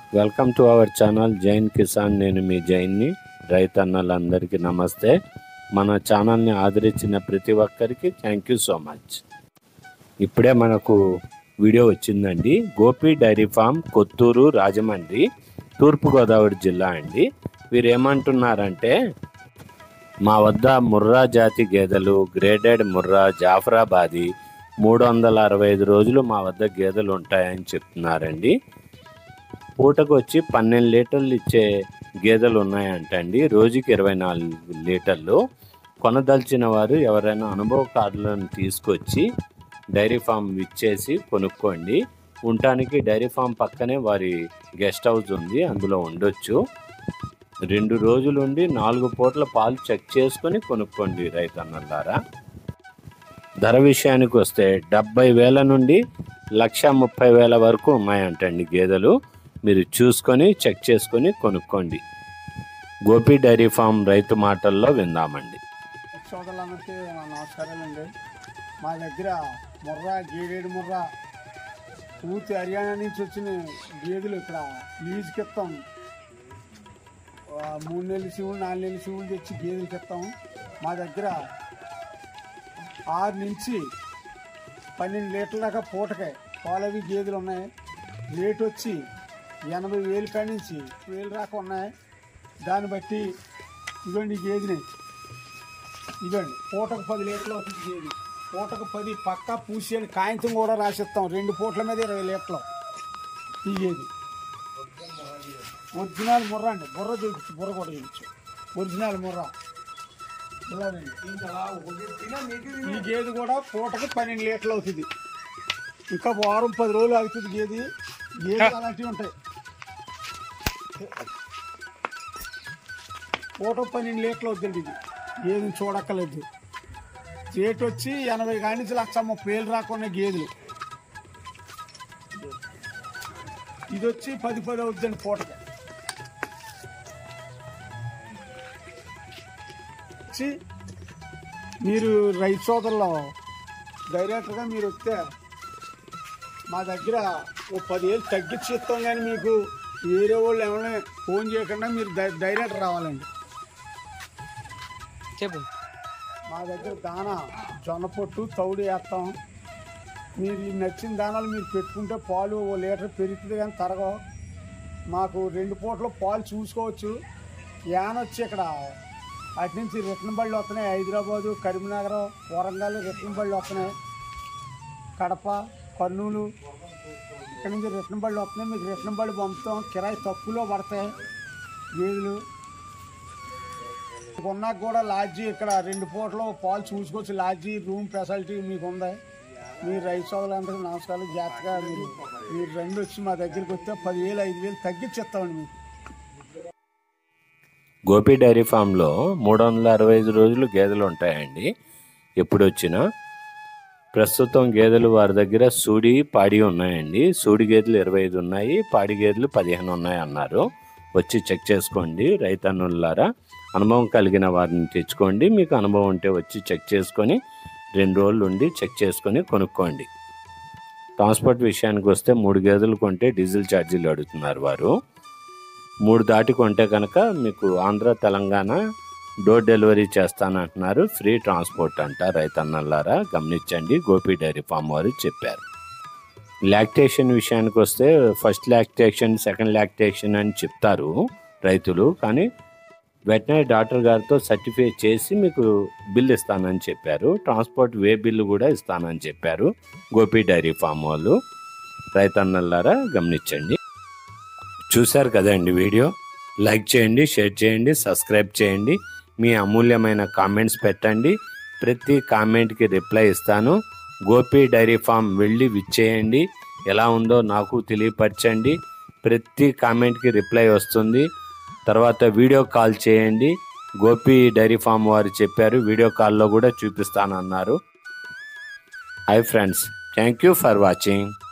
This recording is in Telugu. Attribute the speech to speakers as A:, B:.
A: Welcome to our channel Jain Kisan నేను మీ జైన్ని రైతన్నలందరికీ నమస్తే మన ఛానల్ని ఆదరించిన ప్రతి ఒక్కరికి థ్యాంక్ యూ సో మచ్ ఇప్పుడే మనకు వీడియో వచ్చిందండి గోపి డైరీ ఫామ్ కొత్తూరు రాజమండ్రి తూర్పుగోదావరి జిల్లా అండి వీరు ఏమంటున్నారంటే మా వద్ద ముర్రా జాతి గేదెలు గ్రేడెడ్ ముర్రా జాఫరాబాది మూడు వందల అరవై ఐదు రోజులు మా వద్ద గేదెలు ఉంటాయని చెప్తున్నారండి పూటకు వచ్చి పన్నెండు లీటర్లు ఇచ్చే గేదెలు ఉన్నాయంటండి రోజుకి ఇరవై నాలుగు లీటర్లు కొనదలిచిన వారు ఎవరైనా అనుభవ కార్డులను తీసుకొచ్చి డైరీ ఫామ్ ఇచ్చేసి కొనుక్కోండి ఉండటానికి డైరీ ఫామ్ పక్కనే వారి గెస్ట్ హౌస్ ఉంది అందులో ఉండొచ్చు రెండు రోజులుండి నాలుగు పూట్ల పాలు చెక్ చేసుకొని కొనుక్కోండి రైతన్నలారా ధర విషయానికి వస్తే డెబ్బై వేల నుండి లక్ష ముప్పై వేల వరకు ఉన్నాయంటండి గేదెలు మీరు చూసుకొని చెక్ చేసుకొని కొనుక్కోండి గోపి డైరీ ఫామ్ రైతు మాటల్లో విందామండి
B: సోదరులందరికీ నా నమస్కారాలండి మా దగ్గర ముర్రా గేడేడు ముర్రా పూర్తి హర్యానా నుంచి వచ్చిన గేదెలు ఇక్కడ లీజుకి ఇస్తాం ఆ, మూడు నెలల శివులు నాలుగు నెలల శివులు తెచ్చి గేదెలకి ఇస్తాం మా దగ్గర ఆరు నుంచి పన్నెండు లీటర్ల దాకా పూటకే పాలవి గేదెలు ఉన్నాయి రేట్ వచ్చి ఎనభై వేలు కాడి నుంచి వేలు దాకా ఉన్నాయి దాన్ని బట్టి ఇదిగోండి ఈ గేదెని ఇదండి పూటకు పది లీటర్లు అవుతుంది గేది పూటకు పది పక్కా పూసి అని కాగితం కూడా రాసిస్తాం రెండు పూట్ల మీద ఇరవై లీటర్లు ఈ గేది ఒరిజినల్ ముర్ర అండి బుర్ర చూపించు బుర్ర కూడా చూపించు ఒరిజినల్ ముర్ర ఇలాగండి. ఈ గేది కూడా పూటకు పన్నెండు లీటర్లు అవుతుంది ఇంకా వారం పది రోజులు అవుతుంది గేది గేది అలాంటివి ఉంటాయి పూట పన్నెండు లీటర్లు అవుతుంది ఇది గేదెని చూడక్కర్లేదు రేట్ వచ్చి ఎనభై కాడి నుంచి లక్ష ముప్పై వేలు రాకున్న గేదెలు ఇది వచ్చి పది పది అవుతుందండి పూటకి వచ్చి మీరు రైతు సోదరులో డైరెక్ట్గా మీరు వస్తే మా దగ్గర ఓ పదివేలు తగ్గించి ఇస్తాం కానీ మీకు వేరే వాళ్ళు ఏమైనా ఫోన్ చేయకుండా మీరు డై- డైరెక్ట్ రావాలండి
C: చెప్పు
B: మా దగ్గర దానా జొన్న పొట్టు తౌడు వేస్తాం మీరు ఈ నచ్చిన దానాలు మీరు పెట్టుకుంటే పాలు ఓ లీటర్ పెరుగుతుంది కానీ తరగవు మాకు రెండు పూటలు పాలు చూసుకోవచ్చు యాన్ వచ్చి ఇక్కడ అటు నుంచి రిటర్న్ బళ్ళు వస్తున్నాయి హైదరాబాదు కరీంనగర్ వరంగల్ రిటర్న్ బళ్ళు వస్తున్నాయి కడప కర్నూలు ఇక్కడ నుంచి రిటర్న్ బళ్ళు వస్తున్నాయి మీకు రిటర్న్ బళ్ళు పంపుతాం కిరాయి తక్కువలో పడతాయి గేదెలు ఉన్నాక కూడా లాడ్జీ ఇక్కడ రెండు పూటలు పాలు చూసుకోవచ్చు లాడ్జీ రూమ్ ఫెసిలిటీ మీకు ఉంది మీరు రైతు సోదరులందరికీ నమస్కారాలు జాగ్రత్తగా మీరు మీరు రెండు వచ్చి మా దగ్గరికి వస్తే పదివేలు ఐదు వేలు తగ్గించేస్తామండి మీకు
A: గోపి డైరీ ఫామ్లో మూడు వందల అరవై ఐదు రోజులు గేదెలు ఉంటాయండి ఎప్పుడు వచ్చినా ప్రస్తుతం గేదెలు వారి దగ్గర సూడి పాడి ఉన్నాయండి సూడి గేదెలు ఇరవై ఐదు ఉన్నాయి పాడి గేదెలు పదిహేను ఉన్నాయి అన్నారు వచ్చి చెక్ చేసుకోండి రైతన్నులారా అనుభవం కలిగిన వారిని తెచ్చుకోండి మీకు అనుభవం ఉంటే వచ్చి చెక్ చేసుకొని రెండు రోజులు ఉండి చెక్ చేసుకొని కొనుక్కోండి ట్రాన్స్పోర్ట్ విషయానికి వస్తే మూడు గేదెలు కొంటే డీజిల్ ఛార్జీలు అడుగుతున్నారు వారు మూడు దాటి కొంటే కనుక మీకు ఆంధ్ర తెలంగాణ డోర్ డెలివరీ చేస్తానంటున్నారు ఫ్రీ ట్రాన్స్పోర్ట్ అంట రైతన్నలారా గమనించండి గోపి డైరీ ఫామ్ వారు చెప్పారు లాక్టేషన్ విషయానికి వస్తే ఫస్ట్ లాక్టేషన్ సెకండ్ లాక్టేషన్ అని చెప్తారు రైతులు కానీ వెటనరీ డాక్టర్ గారితో సర్టిఫై చేసి మీకు బిల్ ఇస్తానని చెప్పారు ట్రాన్స్పోర్ట్ వే బిల్లు కూడా ఇస్తానని చెప్పారు గోపి డైరీ ఫామ్ వాళ్ళు రైతన్నలారా గమనించండి చూశారు కదండి వీడియో లైక్ చేయండి షేర్ చేయండి సబ్స్క్రైబ్ చేయండి మీ అమూల్యమైన కామెంట్స్ పెట్టండి ప్రతి కామెంట్కి రిప్లై ఇస్తాను గోపి డైరీ ఫామ్ వెళ్ళి విచ్చేయండి ఎలా ఉందో నాకు తెలియపరచండి ప్రతి కామెంట్కి రిప్లై వస్తుంది తర్వాత వీడియో కాల్ చేయండి గోపి డైరీ ఫామ్ వారు చెప్పారు వీడియో కాల్లో కూడా చూపిస్తానన్నారు hi friends thank you for watching